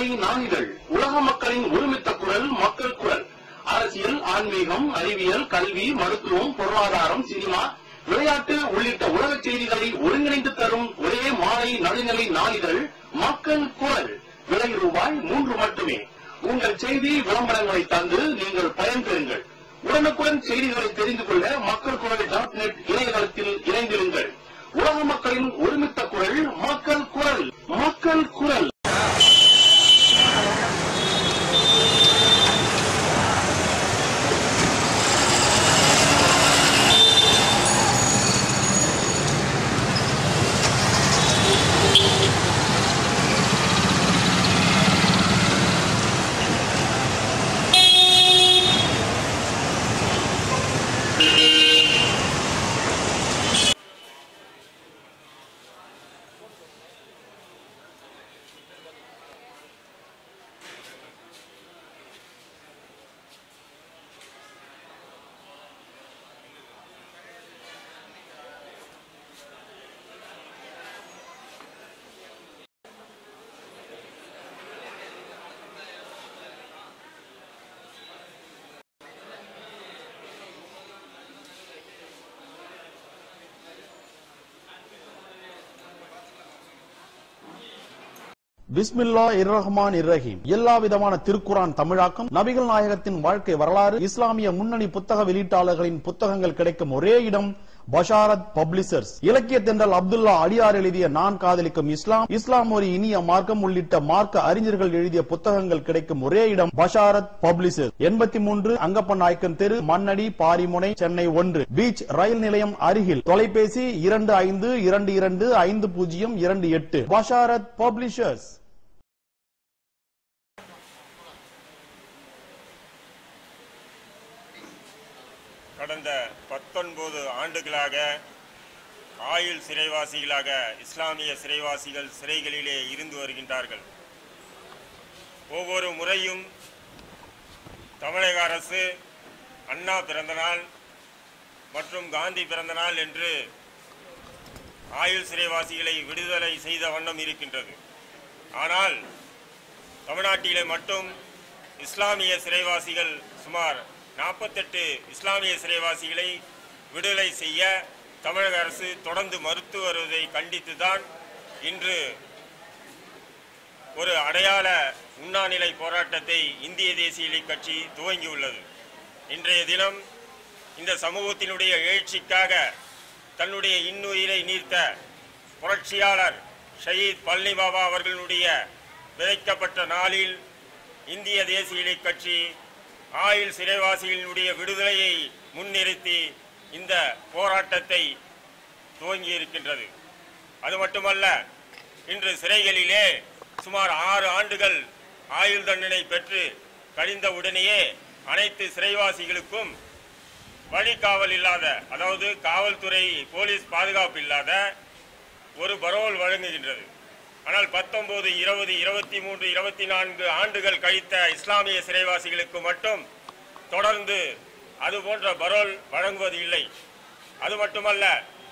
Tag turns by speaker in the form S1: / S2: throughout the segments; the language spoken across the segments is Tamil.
S1: நடுநிலை நாளிதழ் உலக மக்களின் ஒருமித்த குரல் மக்கள் குரல் அரசியல் ஆன்மீகம் அறிவியல் கல்வி மருத்துவம் பொருளாதாரம் சினிமா விளையாட்டு உள்ளிட்ட உலக செய்திகளை ஒருங்கிணைந்து தரும் ஒரே மாலை நடுநிலை நாளிதழ் மக்கள் குரல் விலை ரூபாய் மூன்று மட்டுமே உங்கள் செய்தி விளம்பரங்களை தந்து நீங்கள் பயன்பெறுங்கள் உடனுக்குடன் செய்திகளை தெரிந்து கொள்ள மக்கள் குரல் டாட் நெட் இணையதளத்தில் இணைந்திருங்கள் உலக மக்களின் ஒருமித்த குரல் மக்கள் குரல் மக்கள் குரல்
S2: பிஸ்மில்லா இர்ரஹ்மான் இர்ரஹீம் எல்லா விதமான திருக்குரான் தமிழாக்கம் நபிகள் நாயகத்தின் வாழ்க்கை வரலாறு இஸ்லாமிய முன்னணி புத்தக வெளியீட்டாளர்களின் புத்தகங்கள் கிடைக்கும் ஒரே இடம் பஷாரத் பப்ளிஷர்ஸ் இலக்கிய தென்றல் அப்துல்லா அடியார் எழுதிய நான் காதலிக்கும் இஸ்லாம் இஸ்லாம் ஒரு இனிய மார்க்கம் உள்ளிட்ட மார்க்க அறிஞர்கள் எழுதிய புத்தகங்கள் கிடைக்கும் ஒரே இடம் பஷாரத் பப்ளிஷர்ஸ் எண்பத்தி மூன்று அங்கப்ப நாயக்கன் தெரு மண்ணடி பாரிமுனை சென்னை ஒன்று பீச் ரயில் நிலையம் அருகில் தொலைபேசி இரண்டு ஐந்து இரண்டு இரண்டு ஐந்து பூஜ்ஜியம் இரண்டு எட்டு பஷாரத் பப்ளிஷர்ஸ்
S3: கடந்த பத்தொன்பது ஆண்டுகளாக ஆயுள் சிறைவாசிகளாக இஸ்லாமிய சிறைவாசிகள் சிறைகளிலே இருந்து வருகின்றார்கள் ஒவ்வொரு முறையும் தமிழக அரசு அண்ணா பிறந்தநாள் மற்றும் காந்தி பிறந்தநாள் என்று ஆயுள் சிறைவாசிகளை விடுதலை செய்த வண்ணம் இருக்கின்றது ஆனால் தமிழ்நாட்டிலே மட்டும் இஸ்லாமிய சிறைவாசிகள் சுமார் நாற்பத்தெட்டு இஸ்லாமிய சிறைவாசிகளை விடுதலை செய்ய தமிழக அரசு தொடர்ந்து மறுத்து வருவதை கண்டித்துதான் இன்று ஒரு அடையாள உண்ணாநிலை போராட்டத்தை இந்திய தேசிய லீக் கட்சி துவங்கியுள்ளது இன்றைய தினம் இந்த சமூகத்தினுடைய எழுச்சிக்காக தன்னுடைய இன்னுயிரை நீர்த்த புரட்சியாளர் ஷயீத் பழனி பாபா அவர்களுடைய விதைக்கப்பட்ட நாளில் இந்திய தேசிய லீக் கட்சி ஆயுள் சிறைவாசிகளினுடைய விடுதலையை முன்னிறுத்தி இந்த போராட்டத்தை துவங்கி இருக்கின்றது அது மட்டுமல்ல இன்று சிறைகளிலே சுமார் ஆறு ஆண்டுகள் ஆயுள் தண்டனை பெற்று கழிந்த உடனேயே அனைத்து சிறைவாசிகளுக்கும் வழிகாவல் இல்லாத அதாவது காவல்துறை போலீஸ் பாதுகாப்பு இல்லாத ஒரு பரோல் வழங்குகின்றது ஆனால் பத்தொன்பது இருபது இருபத்தி மூன்று இருபத்தி நான்கு ஆண்டுகள் கழித்த இஸ்லாமிய சிறைவாசிகளுக்கு மட்டும் தொடர்ந்து அது போன்ற பரோல் வழங்குவது இல்லை அது மட்டுமல்ல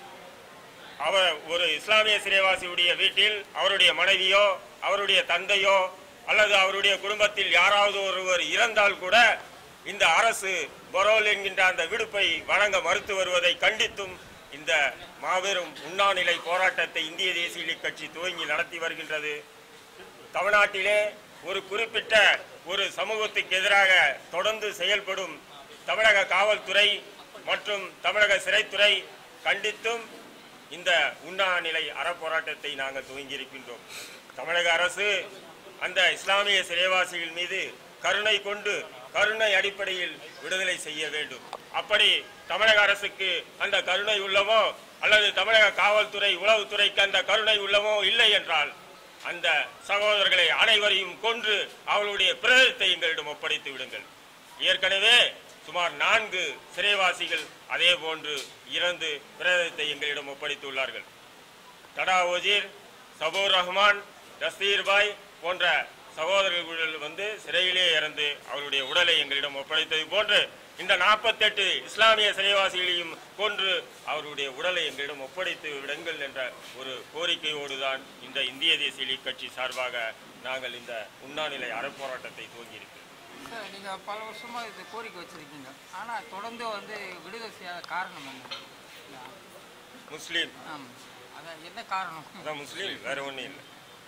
S3: அவர் ஒரு இஸ்லாமிய சிறைவாசியுடைய வீட்டில் அவருடைய மனைவியோ அவருடைய தந்தையோ அல்லது அவருடைய குடும்பத்தில் யாராவது ஒருவர் இறந்தால் கூட இந்த அரசு பரோல் என்கின்ற அந்த விடுப்பை வழங்க மறுத்து வருவதை கண்டித்தும் இந்த மாபெரும் உண்ணாநிலை போராட்டத்தை இந்திய தேசிய லீக் கட்சி துவங்கி நடத்தி வருகின்றது தமிழ்நாட்டிலே ஒரு குறிப்பிட்ட ஒரு சமூகத்துக்கு எதிராக தொடர்ந்து செயல்படும் தமிழக காவல்துறை மற்றும் தமிழக சிறைத்துறை கண்டித்தும் இந்த உண்ணாநிலை அறப்போராட்டத்தை நாங்கள் துவங்கி இருக்கின்றோம் தமிழக அரசு அந்த இஸ்லாமிய சிறைவாசிகள் மீது கருணை கொண்டு கருணை அடிப்படையில் விடுதலை செய்ய வேண்டும் அப்படி தமிழக அரசுக்கு அந்த கருணை உள்ளவோ அல்லது தமிழக காவல்துறை உளவுத்துறைக்கு அந்த கருணை உள்ளவோ இல்லை என்றால் அந்த சகோதரர்களை அனைவரையும் கொன்று அவர்களுடைய பிரேதத்தை எங்களிடம் ஒப்படைத்து விடுங்கள் ஏற்கனவே சுமார் நான்கு சிறைவாசிகள் அதே போன்று இறந்து பிரேதத்தை எங்களிடம் ஒப்படைத்துள்ளார்கள் தடா ஒஜீர் சபூர் ரஹ்மான் ரஸ்தீர் பாய் போன்ற சகோதரர்கள் வந்து சிறையிலே இறந்து அவருடைய உடலை எங்களிடம் ஒப்படைத்தது போன்று இந்த நாற்பத்தெட்டு இஸ்லாமிய சிறைவாசிகளையும் கொன்று அவருடைய உடலை எங்களிடம் ஒப்படைத்து விடுங்கள் என்ற ஒரு கோரிக்கையோடு தான் இந்த இந்திய தேசிய லீக் கட்சி சார்பாக நாங்கள் இந்த உண்ணாநிலை அறப்போராட்டத்தை துவங்கியிருக்கிறோம்
S4: சார் நீங்கள் பல வருஷமாக இது கோரிக்கை வச்சுருக்கீங்க ஆனால் தொடர்ந்து வந்து விடுதலை செய்யாத காரணம் என்ன
S3: முஸ்லீம்
S4: ஆமாம் அதான் என்ன காரணம்
S3: அதான் முஸ்லீம் வேற ஒன்றும் இல்லை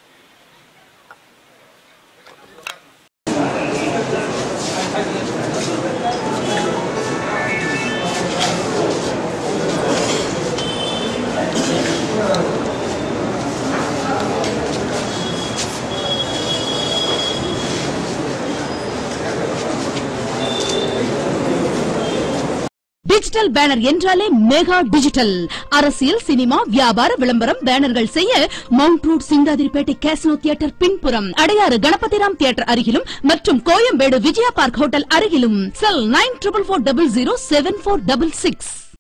S5: டிஜிட்டல் பேனர் என்றாலே மெகா டிஜிட்டல் அரசியல் சினிமா வியாபார விளம்பரம் பேனர்கள் செய்ய மவுண்ட் ரோட் சிங்காதிரிப்பேட்டை கேசினோ தியேட்டர் பின்புறம் அடையாறு கணபதிராம் தியேட்டர் அருகிலும் மற்றும் கோயம்பேடு விஜயா பார்க் ஹோட்டல் அருகிலும் cell nine triple four double zero seven four double six